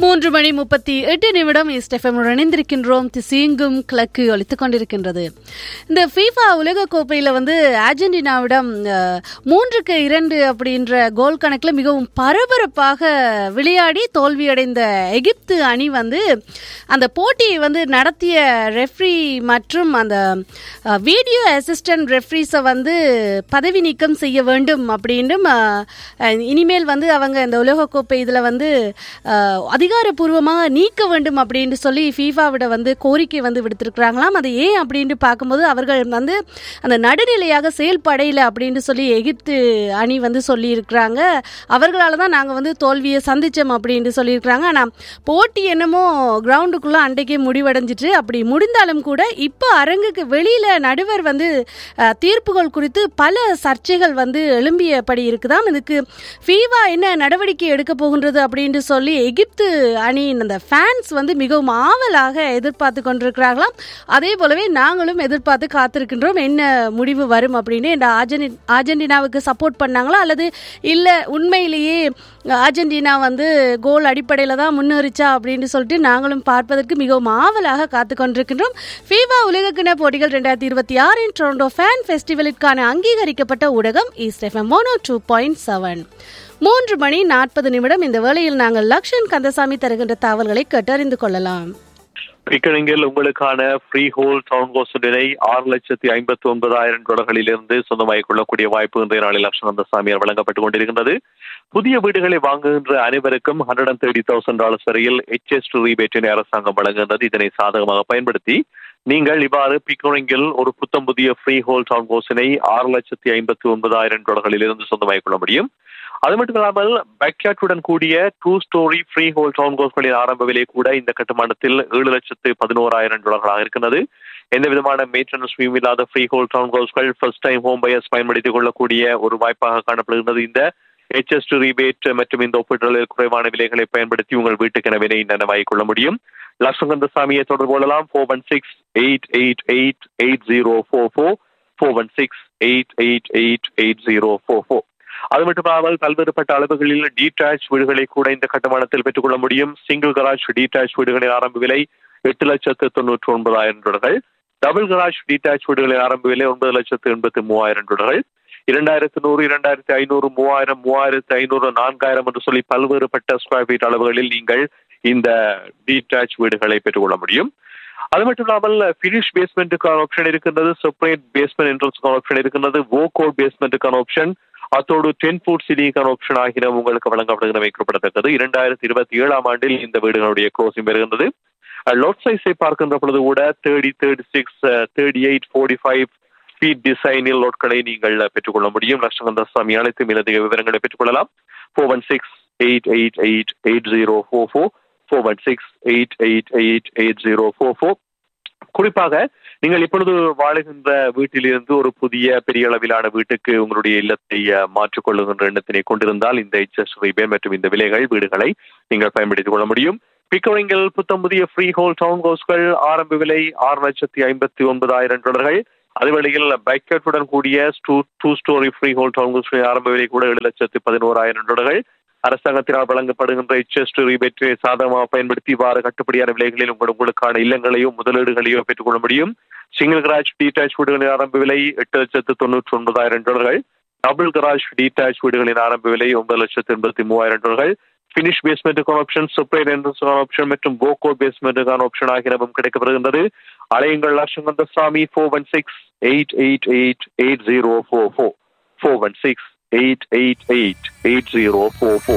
மூன்று மணி முப்பத்தி எட்டு நிமிடம் இஸ்டெஃபம் இணைந்திருக்கின்றோம் திசீங்கும் கிழக்கு ஒலித்துக் கொண்டிருக்கின்றது இந்த ஃபீஃபா உலக கோப்பையில் வந்து அர்ஜென்டினாவிடம் அஹ், மூன்றுக்கு இரண்டு அப்படின்ற கோல் கணக்கில் மிகவும் பரபரப்பாக விளையாடி தோல்வியடைந்த எகிப்து அணி வந்து அந்த போட்டியை வந்து நடத்திய ரெஃப்ரி மற்றும் அந்த அஹ், வீடியோ அசிஸ்டன்ட் ரெஃப்ரிஸை வந்து பதவி நீக்கம் செய்ய வேண்டும் அப்படின்னும் அஹ், அஹ், இனிமேல் வந்து அவங்க இந்த உலகக்கோப்பை இதில் வந்து அஹ், அதிகாரப்பூர்வமாக நீக்க வேண்டும் அப்படின்னு சொல்லி ஃபீஃபாவிட வந்து கோரிக்கை வந்து விடுத்திருக்கிறாங்களாம் அது ஏன் அப்படின்னு பார்க்கும்போது அவர்கள் வந்து அந்த நடுநிலையாக செயல்படையில அப்படின்னு சொல்லி எகிப்து அணி வந்து சொல்லியிருக்கிறாங்க அவர்களால தான் நாங்கள் வந்து தோல்வியை சந்திச்சோம் அப்படின்னு சொல்லியிருக்கிறாங்க ஆனால் போட்டி என்னமோ கிரவுண்டுக்குள்ளே அன்றைக்கே முடிவடைஞ்சிட்டு அப்படி முடிந்தாலும் கூட இப்போ அரங்குக்கு வெளியில் நடுவர் வந்து அஹ், தீர்ப்புகள் குறித்து பல சர்ச்சைகள் வந்து எழும்பியபடி இருக்குதாம் இதுக்கு ஃபீவா என்ன நடவடிக்கை எடுக்க போகின்றது அப்படின்னு சொல்லி எகிப்து அணியின் அந்த ஃபேன்ஸ் வந்து மிகவும் ஆவலாக எதிர்பார்த்து கொண்டிருக்கிறார்களாம் அதே போலவே நாங்களும் எதிர்பார்த்து காத்திருக்கின்றோம் என்ன முடிவு வரும் அப்படின்னு இந்த அர்ஜென்டி அர்ஜென்டினாவுக்கு சப்போர்ட் பண்ணாங்களா அல்லது இல்லை உண்மையிலேயே அர்ஜென்டினா வந்து கோல் அடிப்படையில் தான் முன்னேறிச்சா அப்படின்னு சொல்லிட்டு நாங்களும் பார்ப்பதற்கு மிகவும் ஆவலாக காத்து கொண்டிருக்கின்றோம் ஃபீவா உலகக்கிண போட்டிகள் ரெண்டாயிரத்தி இருபத்தி ஆறின் டொரண்டோ ஃபேன் ஃபெஸ்டிவலுக்கான அங்கீகரிக்கப்பட்ட ஊடகம் east FM mono two point seven மூன்று மணி நாற்பது நிமிடம் இந்த வேளையில் நாங்கள் லக்ஷன் கந்தசாமி தருகின்ற தகவல்களை கேட்டறிந்து கொள்ளலாம் பிக்கணிங்கில் உங்களுக்கான ஃப்ரீ ஹோல் டவுன் கோஸ்டினை ஆறு லட்சத்தி ஐம்பத்தி ஒன்பதாயிரம் டாலர்களிலிருந்து சொந்தமாகிக் கொள்ளக்கூடிய வாய்ப்பு இன்றைய நாளில் லட்சணந்த சாமியார் வழங்கப்பட்டுக் கொண்டிருக்கின்றது புதிய வீடுகளை வாங்குகின்ற அனைவருக்கும் hundred and thirty thousand dollars வரையில் எச்எஸ் ரீபேட்டினை அரசாங்கம் வழங்குகின்றது இதனை சாதகமாக பயன்படுத்தி நீங்கள் இவ்வாறு பிக்கோரிங்கில் ஒரு புத்தம் புதிய ஃப்ரீ ஹோல் டவுன் கோஸினை ஆறு லட்சத்தி ஐம்பத்தி ஒன்பதாயிரம் டாலர்களிலிருந்து சொந்தமாகிக் கொள்ள முடியும் அது மட்டும் இல்லாமல் பேக்யாட்டுடன் கூடிய two storey freehold town கோஸ்களின் ஆரம்ப விலை கூட இந்த கட்டுமானத்தில் ஏழு லட்சத்து பதினோராயிரம் டாலர்களாக இருக்கிறது எந்த விதமான மெயின்டெனன்ஸ் ஃபீம் இல்லாத ஃப்ரீ ஹோல் டவுன் கோஸ்கள் ஃபர்ஸ்ட் டைம் ஹோம் பயர்ஸ் பயன்படுத்திக் கொள்ளக்கூடிய ஒரு வாய்ப்பாக காணப்படுகிறது இந்த ஹெச்எஸ் ரீபேட் மற்றும் இந்த ஒப்பீடுகளில் குறைவான விலைகளை பயன்படுத்தி உங்கள் வீட்டுக்கென விலை நனவாகிக் கொள்ள முடியும் லட்சங்கந்த சாமியை தொடர்பு கொள்ளலாம் four one six eight eight eight eight zero four four four one six eight eight eight eight zero four four அது மட்டுமல்லாமல் பல்வேறுபட்ட அளவுகளில் டீடாச் வீடுகளை கூட இந்த கட்டுமானத்தில் பெற்றுக்கொள்ள முடியும் சிங்கிள் கராஜ் டீடாச் வீடுகளின் ஆரம்ப விலை எட்டு லட்சத்து தொண்ணூற்றி ஒன்பதாயிரம் டாலர்கள் டபுள் கராஜ் டீடாச் வீடுகளின் ஆரம்ப விலை ஒன்பது லட்சத்து எண்பத்தி மூவாயிரம் டாலர்கள் இரண்டாயிரத்து நூறு இரண்டாயிரத்தி ஐநூறு மூவாயிரம் மூவாயிரத்து ஐநூறு நான்காயிரம் என்று சொல்லி பல்வேறுபட்ட ஸ்கொயர் ஃபீட் அளவுகளில் நீங்கள் இந்த டீடாச் வீடுகளை பெற்றுக்கொள்ள முடியும் அது மட்டும் இல்லாமல் பினிஷ் பேஸ்மெண்ட்டுக்கான ஆப்ஷன் இருக்கின்றது செப்பரேட் பேஸ்மெண்ட் என்ட்ரன்ஸுக்கான ஆப்ஷன் இருக்கின்றது வோகோட் பேஸ்மெண்ட்டுக்கான ஆப்ஷன் அத்தோடு டென் ஃபுட் சிலிக்கான ஆப்ஷன் ஆகியன உங்களுக்கு வழங்கப்படுகிற குறிப்பிடத்தக்கது இரண்டாயிரத்தி இருபத்தி ஏழாம் ஆண்டில் இந்த வீடுகளுடைய க்ளோசிங் பெறுகின்றது லோட் சைஸை பார்க்கின்ற பொழுது கூட thirty thirty six thirty eight forty five feet டிசைனில் லோட்களை நீங்கள் பெற்றுக்கொள்ள முடியும் லட்சகந்த சாமி அனைத்து மேலதிக விவரங்களை பெற்றுக்கொள்ளலாம் four one six eight eight eight eight zero four four four one six eight eight eight eight zero four four குறிப்பாக நீங்கள் இப்பொழுது வாழுகின்ற வீட்டிலிருந்து ஒரு புதிய பெரிய அளவிலான வீட்டுக்கு உங்களுடைய இல்லத்தை அஹ், மாற்றிக்கொள்ளுகின்ற எண்ணத்தினை கொண்டிருந்தால் இந்த எச்எஸ் ரீபே மற்றும் இந்த விலைகள் வீடுகளை நீங்கள் பயன்படுத்திக் கொள்ள முடியும் பிக்கோரிங்கில் புத்தம் புதிய ஃப்ரீ ஹோல் டவுன் ஹவுஸ்கள் ஆரம்ப விலை ஆறு லட்சத்தி ஐம்பத்தி ஒன்பதாயிரம் டாலர்கள் அதுவேளையில் பைக்கெட்டுடன் கூடிய two two storey freehold town ஹவுஸ்களின் ஆரம்ப விலை கூட ஏழு லட்சத்தி பதினோராயிரம் டாலர்கள் அரசாங்கத்தினால் வழங்கப்படுகின்ற எச்எஸ் ரீபேட்டை சாதகமாக பயன்படுத்தி இவ்வாறு கட்டுப்படியான விலைகளில் உங்கள் உங்களுக்கான இல்லங்களையோ முதலீடுகளையோ பெற்றுக்கொள்ள முடியும் சிங்கிள் கராஜ் டீடாச் வீடுகளின் ஆரம்ப விலை எட்டு லட்சத்து தொண்ணூற்றி ஒன்பதாயிரம் டாலர்கள் டபுள் கராஜ் டீடாச் வீடுகளின் ஆரம்ப விலை ஒன்பது லட்சத்து எண்பத்தி மூவாயிரம் டாலர்கள் பினிஷ் பேஸ்மெண்ட்டுக்கான ஆப்ஷன் சூப்பர் என்ட்ரன்ஸுக்கான ஆப்ஷன் மற்றும் கோகோ பேஸ்மெண்ட்டுக்கான ஆப்ஷன் ஆகியனவும் கிடைக்கப்படுகின்றது அலையுங்கள் லட்சங்கந்த Sami four one six eight eight eight eight zero four four four one six eight eight eight eight zero four four